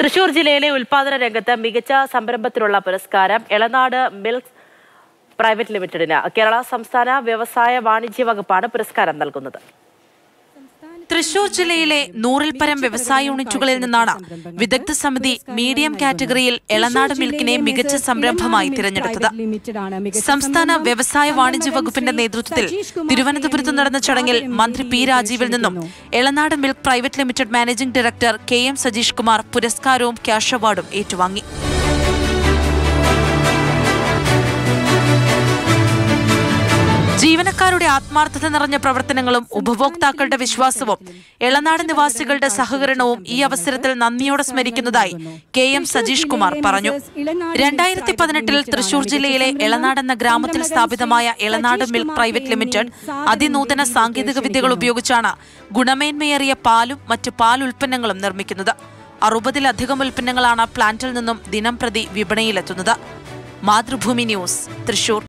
തൃശൂർ ജില്ലയിലെ ഉൽപാദന രംഗത്ത് മികച്ച സംരംഭത്തിനുള്ള പുരസ്കാരം എളനാട് മിൽക്ക് പ്രൈവറ്റ് ലിമിറ്റഡിന് കേരള സംസ്ഥാന വ്യവസായ വാണിജ്യ വകുപ്പാണ് പുരസ്കാരം നൽകുന്നത് തൃശൂർ ജില്ലയിലെ നൂറിൽ പരം വ്യവസായ യൂണിറ്റുകളിൽ നിന്നാണ് വിദഗ്ധ സമിതി മീഡിയം കാറ്റഗറിയിൽ എളനാട് മിൽക്കിനെ മികച്ച സംരംഭമായി തിരഞ്ഞെടുത്തത് സംസ്ഥാന വ്യവസായ വാണിജ്യ വകുപ്പിന്റെ നേതൃത്വത്തിൽ തിരുവനന്തപുരത്ത് നടന്ന ചടങ്ങിൽ മന്ത്രി പി രാജീവിൽ നിന്നും Elanad milk private limited managing director K M Sajeesh Kumar പുരസ്കാരവും ക്യാഷ് അവാർഡും ഏറ്റുവാങ്ങി ജീവനക്കാരുടെ ആത്മാർത്ഥത നിറഞ്ഞ പ്രവർത്തനങ്ങളും ഉപഭോക്താക്കളുടെ വിശ്വാസവും എളനാട് നിവാസികളുടെ സഹകരണവും ഈ അവസരത്തിൽ നന്ദിയോടെ സ്മരിക്കുന്നതായി കെ എം സജീഷ് കുമാർ പറഞ്ഞു രണ്ടായിരത്തി പതിനെട്ടിൽ തൃശൂർ ജില്ലയിലെ എളനാട് എന്ന ഗ്രാമത്തിൽ സ്ഥാപിതമായ എളനാട് മിൽക്ക് പ്രൈവറ്റ് ലിമിറ്റഡ് അതിനൂതന സാങ്കേതിക വിദ്യകൾ ഉപയോഗിച്ചാണ് ഗുണമേന്മയേറിയ പാലും മറ്റ് പാൽ ഉൽപ്പന്നങ്ങളും നിർമ്മിക്കുന്നത് അറുപതിലധികം ഉൽപ്പന്നങ്ങളാണ് പ്ലാന്റിൽ നിന്നും ദിനം പ്രതി വിപണിയിലെത്തുന്നത് മാതൃഭൂമി ന്യൂസ് തൃശൂർ